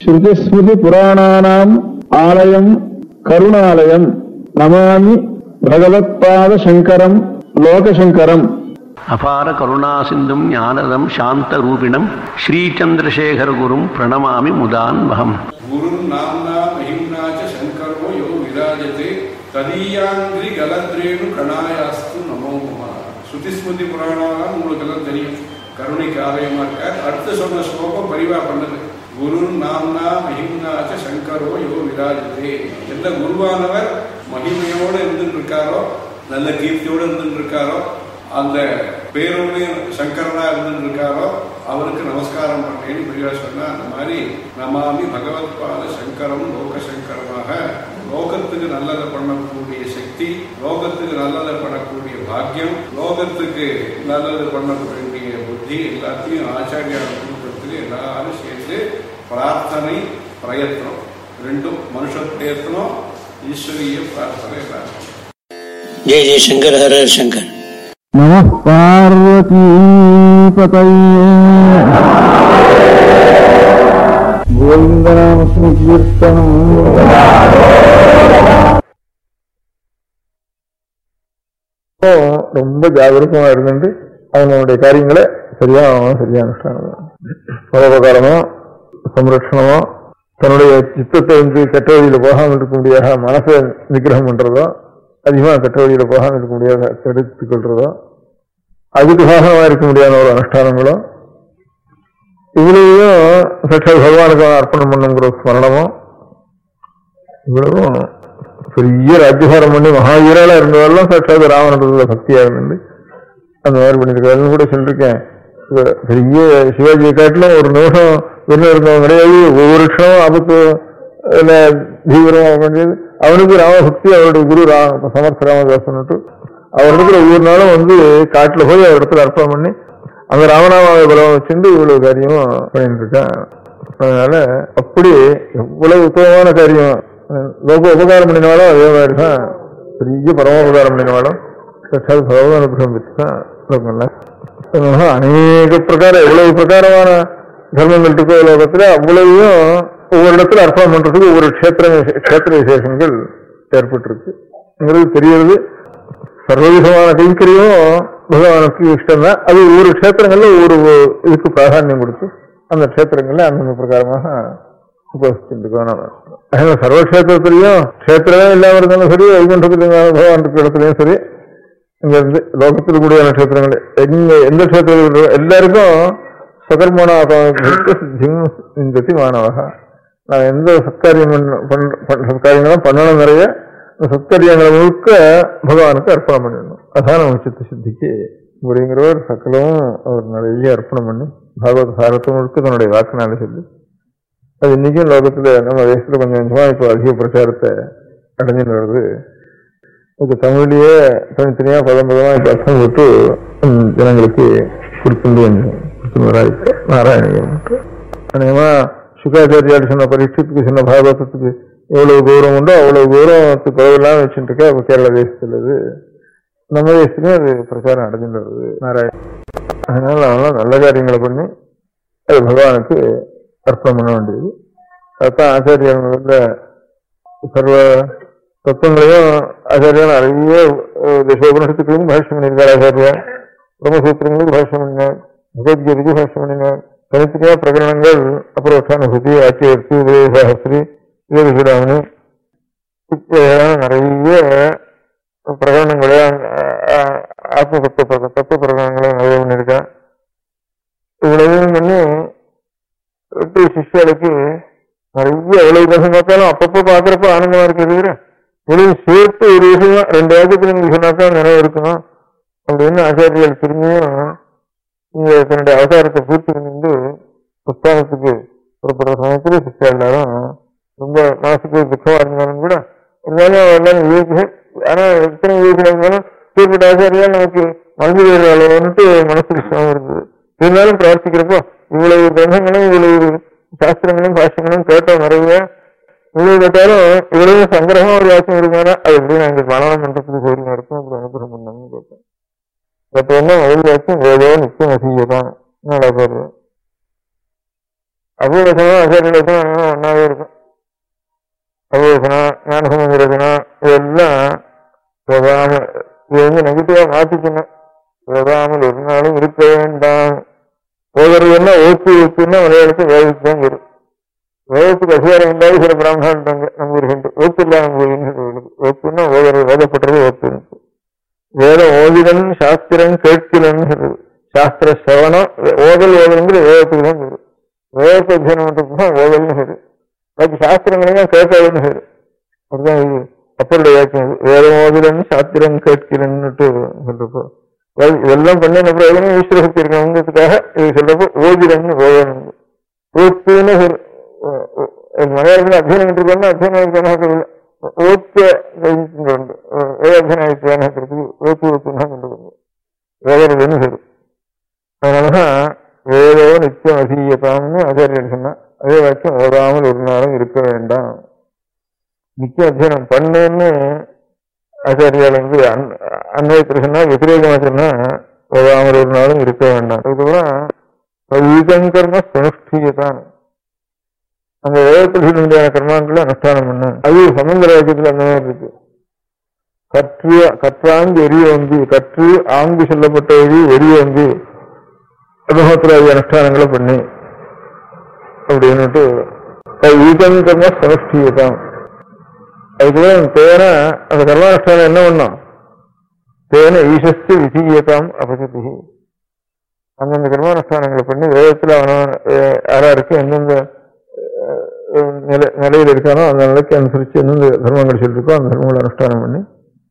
ஸ்ருதிஸ்மிருதி புராணானாம் ஆலயம் கருணாலயம் நமாமி பகவத்பாத சங்கரம் லோகசங்கரம் அபார கருணா சிந்தும் ஞானதம் சாந்த ரூபிணம் ஸ்ரீச்சந்திரசேகர குரும் பிரணமாமி முதான்வகம் गुरुं नाम्ना महिम्ना च शङ्करो यो विराजते ததீயாங்கிரி கலத்ரேணு கணாயாஸ்து நமோ நம ஸ்ருதிஸ்மிருதி புராணம் உங்களுக்கு எல்லாம் தெரியும் கருணைக்கு ஆலயமா இருக்கார் அடுத்து சொன்ன ஸ்லோகம் பரிவா பண்ணது குரு நாம்னா மகிம்னாச்ச சங்கரோ யோ விராஜதே எந்த குருவானவர் மகிமையோடு இருந்துட்டு இருக்காரோ நல்ல கீர்த்தியோடு இருந்துட்டு இருக்காரோ அந்த பேரோடு சங்கரனா இருந்துட்டு இருக்காரோ அவருக்கு நமஸ்காரம் பண்ணேன்னு பெரியவா சொன்னா அந்த மாதிரி நமாமி பகவத்பாத சங்கரம் லோக சங்கரமாக லோகத்துக்கு நல்லதை பண்ணக்கூடிய சக்தி லோகத்துக்கு நல்லதை பண்ணக்கூடிய பாக்கியம் லோகத்துக்கு நல்லது பண்ணக்கூடிய புத்தி எல்லாத்தையும் ஆச்சாரியா குடும்பத்துக்கு எல்லாரும் சேர்ந்து பிரார்த்தனை பிரயத்னம் ரெண்டும் மனுஷ பிரயத்னம் ஈஸ்வரிய பிரார்த்தனை எல்லாரும் जय जय शंकर हर हर शंकर நம பார்வதீபதையே கோவிந்தநாம சங்கீர்த்தனம் ரொம்ப ஜாகிரதமா இருந்துட்டு அவங்களுடைய காரியங்களை சரியா சரியா அனுஷ்டானம் பரோபகாரமோ சம்ரட்சணமோ தன்னுடைய சித்தத்தை வந்து கெட்ட வழியில போகாமல் இருக்க முடியாத மனசை நிகிரகம் பண்றதோ அதிகமா கெட்ட வழியில போகாமல் இருக்க முடியாத தடுத்துக் கொள்றதோ அதுக்கு பாகமா இருக்க முடியாத ஒரு அனுஷ்டானங்களோ இவ்வளவையும் சாட்சாத் பகவானுக்கு அர்ப்பணம் பண்ணுங்கிற ஸ்மரணமோ இவ்வளவும் பெரிய ராஜ்யபாரம் பண்ணி மகாவீரால இருந்தவரெல்லாம் சாட்சாத் ராவணத்துல பக்தியா இருந்து அந்த மாதிரி பண்ணிருக்காருன்னு கூட சொல்லிருக்கேன் இப்ப பெரிய சிவாஜியை காட்டிலும் ஒரு நிமிஷம் வெறும் இருந்தவன் கிடையாது ஒவ்வொரு க்ஷணம் ஆபத்து இல்ல தீவிரமா வேண்டியது அவனுக்கு ராமபக்தி அவருடைய குரு ரா சமர்த்த ராமதாசன்ட்டு அவர் இடத்துல ஒவ்வொரு நாளும் வந்து காட்டுல போய் அவர் இடத்துல அர்ப்பணம் பண்ணி அந்த ராமநாமாவை பலம் வச்சுட்டு இவ்வளவு காரியமும் பண்ணிட்டு இருக்கான் அதனால அப்படி எவ்வளவு உத்தமமான காரியம் அஹ் லோக உபகாரம் பண்ணினாலும் அதே மாதிரி தான் பெரிய பரமோபகாரம் பண்ணினாலும் சாட்சாத் பகவான் அனுகிரகம் பெற்று தான் லோகம்லாம் அதனால அநேக பிரகாரம் எவ்வளவு பிரகாரமான தர்மங்கள் இருக்கோ லோகத்துல அவ்வளவையும் ஒவ்வொரு இடத்துல அர்ப்பணம் பண்றதுக்கு ஒவ்வொரு க்ஷேத்திர க்ஷேத்திர விசேஷங்கள் ஏற்பட்டிருக்கு தெரியறது சர்வவிதமான கைங்கரியம் பகவானுக்கு இஷ்டம் தான் அது ஒவ்வொரு க்ஷேத்திரங்கள்ல ஒவ்வொரு இதுக்கு பிராதானியம் கொடுத்து அந்த க்ஷேத்திரங்கள்ல அந்தந்த பிரகாரமாக உபயோகிச்சுருக்கோம் அதனால சர்வக்ஷேத்திரத்திலையும் க்ஷேத்திரமே இல்லாம இருந்தாலும் சரி வைகுண்டத்துல பகவான் இருக்கிற இடத்துலயும் சரி இங்க இருந்து லோகத்தில் கூடிய நட்சத்திரங்கள் எங்க எந்த க்ஷேத்திரத்தில் எல்லாருக்கும் சகர்மணாதி மாணவக நான் எந்த சத்காரியம் பண்ண- பண்ற- பண்ற சத்காரியங்களும் பண்ணணும் நிறைய அந்த சத்காரியங்களை முழுக்க பகவானுக்கு அர்ப்பணம் பண்ணிடணும் அதான் நம்ம சித்த சித்திக்கு முறைங்கிறவர் சக்கலவும் அவர் நிறைய அர்ப்பணம் பண்ணி பாகவத சாரத்தை முழுக்க தன்னுடைய வாக்குனால சொல்லி அது இன்னைக்கும் லோகத்துல நம்ம தேசத்துல கொஞ்சம் கொஞ்சமா இப்போ அதிக பிரச்சாரத்தை அடைஞ்சுன்னு வருது இதுக்கு தமிழ்லயே தனித்தனியா பதம் பதமா இப்ப அர்த்தம் போட்டு ம், ஜனங்களுக்கு கொடுத்துட்டு வந்து கொடுத்துன்னு வராது நாராயணியம் அநேகமா சுகாச்சாரியார் சொன்ன பரீட்சத்துக்கு சொன்ன பாகவதத்துக்கு எவ்வளவு கௌரவம் உண்டோ அவ்வளவு கௌரவத்துக்கு குறைவெல்லாம் வச்சுட்டு இருக்கா இப்ப கேரள தேசத்துல இது நம்ம தேசத்துலயும் அது பிரச்சாரம் அடைஞ்சுட்டு வருது நாராயணன் அதனால அவங்களாம் நல்ல காரியங்களை பண்ணி அது பகவானுக்கு அர்ப்பணம் பண்ண வேண்டியது அதுதான் ஆச்சாரியர்கள சர்வ தத்துவங்களையும் ஆச்சாரியா நிறைய அஹ், தசோபனிஷத்துக்கும் பாஷ்யம் பண்ணியிருக்கார் ஆச்சாரியா பிரம்மசூத்திரங்களுக்கு பாஷ்யம் பண்ணினார் பகவத்கீதைக்கு பாஷ்யம் பண்ணினார் தனித்தனியா பிரகரணங்கள் அப்புறம் அனுபூதி ஆக்கியர்த்தி உதயசாஸ்திரி வீரசுராமணி இப்படியெல்லாம் நிறைய பிரகடனங்களே ஆத்ம தத்துவ தத்துவ பிரகடனங்களை நிறைய பண்ணியிருக்கேன் இவ்வளவு பண்ணி எப்படி சிஷ்யாளுக்கு நிறைய எவ்வளவு தசம் பார்த்தாலும் அப்பப்போ பாக்குறப்ப ஆனந்தமா இருக்கிறது இவ்வளவு சேர்த்து ஒரு விஷயம் ரெண்டு வாக்கியத்துல நீங்க சொன்னாக்கா நிறைய இருக்கும் அப்படின்னு ஆச்சாரியர்கள் திரும்பியும் இங்க தன்னுடைய அவதாரத்தை பூர்த்தி பண்ணிட்டு புஸ்தகத்துக்கு புறப்படுற சமயத்துல சிஷ்யா எல்லாரும் ரொம்ப மனசுக்கு துக்கமா இருந்தாலும் கூட இருந்தாலும் எல்லாம் விவேக ஆனா எத்தனை விவேகம் இருந்தாலும் குறிப்பிட்ட ஆச்சாரியா நமக்கு மனசு வேறு மனசுக்கு சிரமம் இருந்தது இருந்தாலும் பிரார்த்திக்கிறப்போ இவ்வளவு கிரந்தங்களும் இவ்வளவு சாஸ்திரங்களும் பாஷ்யங்களும் கேட்டோம் நிறைய இவ்வளவு கேட்டாலும் இவ்வளவு சங்கிரகமா ஒரு வாசம் இருக்குன்னா அது எப்படி நாங்க மனநம் பண்றதுக்கு சௌரியம் இருக்கும் அப்படி அனுகிரகம் பண்ணாங்கன்னு கேட்டேன் அப்ப என்ன முதல் வாக்கியம் ஏதோ நிச்சயம் வசியதான் நல்லா போடுறேன் அபூர்வசனம் அசரலசனம் ஒன்றாவே இருக்கும் அபூர்வசனம் ஞானசமந்திரசனம் இதெல்லாம் பிரதான இது வந்து நெகட்டிவா மாத்திக்கணும் பிரதாமல் ஒரு நாளும் இருக்க வேண்டாம் ஓதுறதுன்னா ஓப்பு ஓப்புன்னா மலையாளத்தில் வேதத்துக்கு தான் வரும் வேதத்துக்கு அதிகாரம் இல்லாத சில பிராமணாங்க நம்புகின்ற ஓப்பு இல்லா நம்புகிறீங்க ஓப்புன்னா ஓதுறது வேதப்பட்டது ஓப்புன்னு வேதம் ஓதிடன் சாஸ்திரம் கேட்கிறன்னு சொல்லுது சாஸ்திர சிரவணம் ஓதல் ஓதல்ங்கிற வேதத்துக்கு தான் வரும் வேதத்தை அத்தியனம் பண்றதுக்கு தான் ஓதல்னு பேரு பாக்கி சாஸ்திரங்களையும் கேட்காதுன்னு பேரு அப்படிதான் இது அப்பருடைய வாக்கியம் இது. வேதம் ஓதுடன் சாஸ்திரம் கேட்கிறன்னுட்டு சொல்றப்போ அதாவது இதெல்லாம் பண்ண பிரயோஜனம் ஈஸ்வர சக்தி இருக்கணுங்கிறதுக்காக இது சொல்றப்போ ஓதிடன்னு ஓதணும் ஓத்துன்னு சொல் மலையாளத்தில் அத்தியனம் பண்ணிருக்கோம்னா அத்தியனம் ஓத்த கைஞ்சிട്ടുണ്ട് ഏതധ്യനായിട്ടാണ് ഓത്തു വെക്കുന്ന കൊണ്ടുവന്നു വേദന വരും அதனாலதான் வேதோ நித்தியம் அசீயத்தாம்னு ஆச்சாரியர் சொன்னா அதே வாக்கியம் ஓதாமல் ஒரு நாளும் இருக்க வேண்டாம் நித்திய அத்தியனம் பண்ணுன்னு ஆச்சாரியால் வந்து அன்- அன்வயத்தில் சொன்னா விபரீதமா சொன்னா ஓதாமல் ஒரு நாளும் இருக்க வேண்டாம் அதுக்கப்புறம் ஈகங்கர்ம சுனுஷ்டீயத்தான் அந்த வேதத்தில் சொல்ல முடியாத கர்மாக்களை அனுஷ்டானம் பண்ண அது சமந்திர வாக்கியத்தில் அந்த மாதிரி இருக்கு கற்று கற்றாங்கு எரிய வந்து கற்று ஆங்கு சொல்லப்பட்ட வழி எரிய வந்து அனுபவத்தில் அனுஷ்டானங்களை பண்ணி அப்படின்னுட்டு ஈகங்கர்ம சுனுஷ்டீயத்தான் அதுக்குள்ள தேன அந்த கர்மானுஷ்டானம் என்ன பண்ணோம் தேன ஈசஸ்து விதீயதாம் அபசதி அந்தந்த கர்மானுஷ்டானங்களை பண்ணி வேதத்தில் அவனவன் அஹ், யாராருக்கு எந்தெந்த அஹ், நிலை நிலையில் இருக்கானோ அந்த நிலைக்கு அனுசரித்து எந்தெந்த தர்மங்கள் சொல்லிருக்கோ அந்த தர்மங்களை அனுஷ்டானம் பண்ணி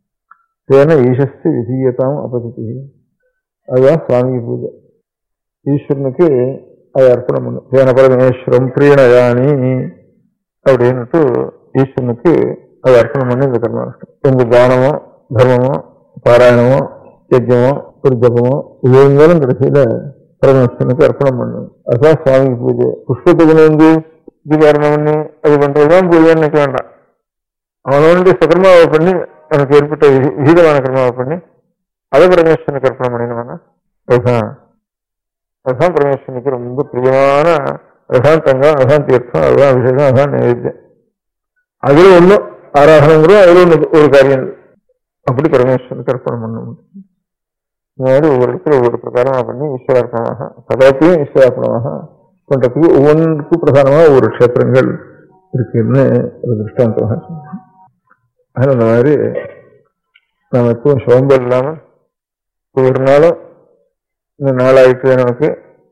தேன ஈசஸ்து விதீயதாம் அபசதி அதுதான் சுவாமி பூஜை ஈஸ்வரனுக்கு அதை அர்ப்பணம் பண்ணும் தேன பரமேஸ்வரம் பிரியணயானி அப்படின்னுட்டு ஈஸ்வரனுக்கு அதை அர்ப்பணம் பண்ணி இந்த கர்மானுஷ்டம் எந்த தானமோ தர்மமோ பாராயணமோ யஜ்யமோ ஒரு ஜபமோ இது இருந்தாலும் கடைசியில பரமேஸ்வரனுக்கு அர்ப்பணம் பண்ணணும் அதுதான் சுவாமி பூஜை புஷ்பத்துக்கு வந்து தீபாரணம் பண்ணி அது பண்றதுதான் பூஜைன்னு நினைக்க வேண்டாம் அவனவனுடைய சகர்மாவை பண்ணி அவனுக்கு ஏற்பட்ட விஹி- விகிதமான கர்மாவை பண்ணி அதை பரமேஸ்வரனுக்கு அர்ப்பணம் பண்ணிக்கணும்னா அதுதான் அதுதான் பரமேஸ்வரனுக்கு ரொம்ப பிரியமான அதுதான் தங்கம் அதுதான் தீர்த்தம் அதுதான் அபிஷேகம் அதுதான் நைவேத்தியம் அதுல ஒண்ணும் ஆராதனைங்கிறோம் அதுல ஒண்ணு ஒரு காரியம் இருக்கு. அப்படி பரமேஸ்வரனுக்கு அர்ப்பணம் பண்ண முடியும் இந்த மாதிரி ஒவ்வொரு இடத்துல ஒவ்வொரு பிரகாரமா பண்ணி ஈஸ்வரார்ப்பணமாக சதாத்தையும் ஈஸ்வரார்ப்பணமாக பண்றதுக்கு ஒவ்வொன்றுக்கும் பிரதானமாக ஒவ்வொரு க்ஷேத்திரங்கள் இருக்குன்னு ஒரு திருஷ்டாந்தமாக சொன்னாங்க. அதனால அந்த மாதிரி நாம் எப்பவும் சோம்பல் இல்லாமல் ஒவ்வொரு நாளும் இந்த நாள் ஆயிட்டு நமக்கு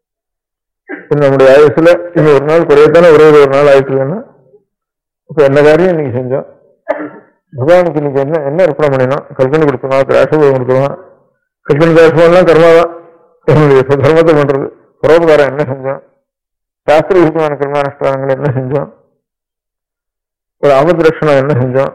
இன்னும் நம்முடைய ஆயுசுல இன்னும் ஒரு நாள் குறையத்தானே ஒரே ஒரு நாள் ஆயிட்டுதுன்னா இப்ப என்ன காரியம் இன்னைக்கு செஞ்சோம் பகவானுக்கு இன்னைக்கு என்ன என்ன அர்ப்பணம் பண்ணினோம் கல்கண்டு கொடுத்தோம் திராட்சை கொடுத்தோம் கல்கண்டு திராட்சமெல்லாம் கர்மாதான் என்னுடைய இப்ப தர்மத்தை பண்றது பரோபகாரம் என்ன செஞ்சோம் சாஸ்திர விருத்தமான கர்மானுஷ்டானங்கள் என்ன செஞ்சோம் ஒரு ஆமதிரட்சணம் என்ன செஞ்சோம்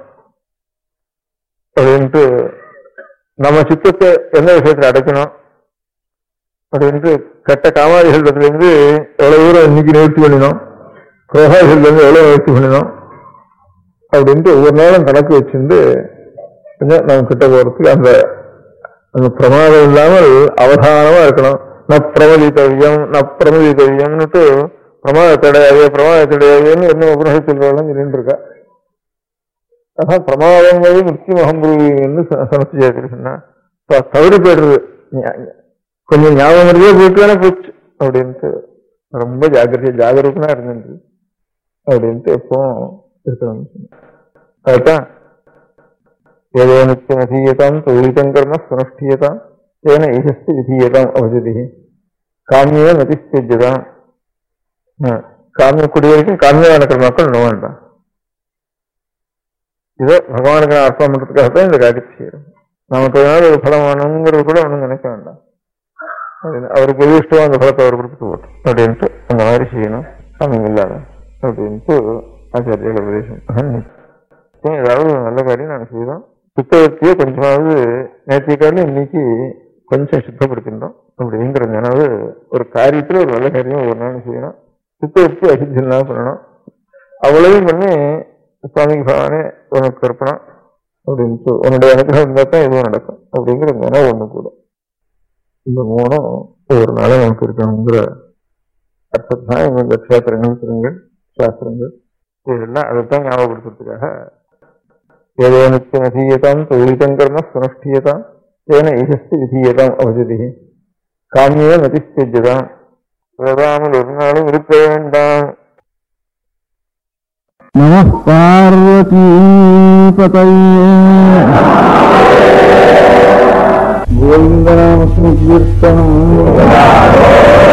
அப்படின்ட்டு நம்ம சித்தத்தை எந்த விஷயத்துல அடைக்கணும் அப்படின்ட்டு கெட்ட காமாதிகளிடத்துல இருந்து எவ்வளவு தூரம் இன்னைக்கு நிவர்த்தி பண்ணினோம் குரோகாதிகள்ல இருந்து எவ்வளவு நிவர்த்தி பண்ணினோம் அப்படின்ட்டு ஒவ்வொரு நாளும் கணக்கு வச்சிருந்து கொஞ்சம் நம்ம கிட்ட போறதுக்கு அந்த அந்த பிரமாதம் இல்லாமல் அவதானமா இருக்கணும் ந பிரமதித்தவியம் ந பிரமதித்தவியம்னுட்டு பிரமாதத்தடையாது பிரமாதத்தடையாதுன்னு என்ன உபநிஷம் சொல்றதெல்லாம் சொல்லிட்டு இருக்கா அதான் பிரமாதங்கிறது முக்கிய மகம்புருவின்னு சமஸ்தி சொன்னா தவறி போயிடுறது ஞா- கொஞ்சம் ஞாபகம் இருக்கே போயிட்டு வேணா போச்சு அப்படின்ட்டு ரொம்ப ஜாக்கிரதையா ஜாகரூகனா இருந்துட்டு அப்படின்ட்டு எப்பவும் இருக்கணும் அதுதான் ஏதோ நித்தியம் அசீயதாம் தொழிலிதம் கர்ம சுனஷ்டீயதாம் ஏன ஈசஸ்து விதீயதாம் அவஜதி காமிய நதிஸ்தியஜதாம் காமிய குடி வரைக்கும் காமியமான கர்மாக்கள் இன்னும் வேண்டாம் இதை பகவானுக்கு நான் அர்ப்பணம் பண்றதுக்காக தான் இந்த காரியத்தை செய்யறோம் நமக்கு ஏதாவது ஒரு பலம் வேணுங்கிறது கூட ஒன்றும் நினைக்க வேண்டாம் அப்படின்னு அவருக்கு எது இஷ்டமோ அந்த பலத்தை அவர் கொடுத்துட்டு போட்டோம் அப்படின்ட்டு அந்த மாதிரி செய்யணும் சாமி இல்லாத அப்படின்ட்டு ஆச்சாரிய உபதேசம் அப்புறம் ஏதாவது ஒரு நல்ல காரியம் நாங்கள் செய்தோம் சுத்தவர்த்தியை கொஞ்சமாவது நேற்றைய காலம் இன்னைக்கு கொஞ்சம் சுத்தப்படுத்திருந்தோம் அப்படிங்கிற நினைவு ஒரு காரியத்துல ஒரு நல்ல காரியம் ஒரு நாள் செய்யணும் சுத்தவர்த்தி அசித்தி இல்லாம பண்ணணும் அவ்வளவையும் பண்ணி சுவாமிக்கு பகவானே உனக்கு அர்ப்பணம் அப்படின்ட்டு உன்னுடைய அனுகிரகம் இருந்தா தான் எதுவும் நடக்கும் அப்படிங்கிற நினைவு ஒண்ணு கூட இந்த மூணும் ஒவ்வொரு நாளும் நமக்கு இருக்கணுங்கிற அர்த்தம் தான் இந்த க்ஷேத்திரங்கள் திருங்கள் சாஸ்திரங்கள் இதெல்லாம் அதைத்தான் ஞாபகப்படுத்துறதுக்காக ஏதோ நித்தியம் அதீயதாம் தொழிலிதம் கர்ம சுனஷ்டியதாம் ஏன ஈசஸ்து விதீயதாம் அவஜதி காமியே மதிஸ்தியஜதாம் விடாமல் ஒரு நாளும் இருக்க வேண்டாம் नमः पार्वतीपतये गोविन्दनामसंकीर्तनम्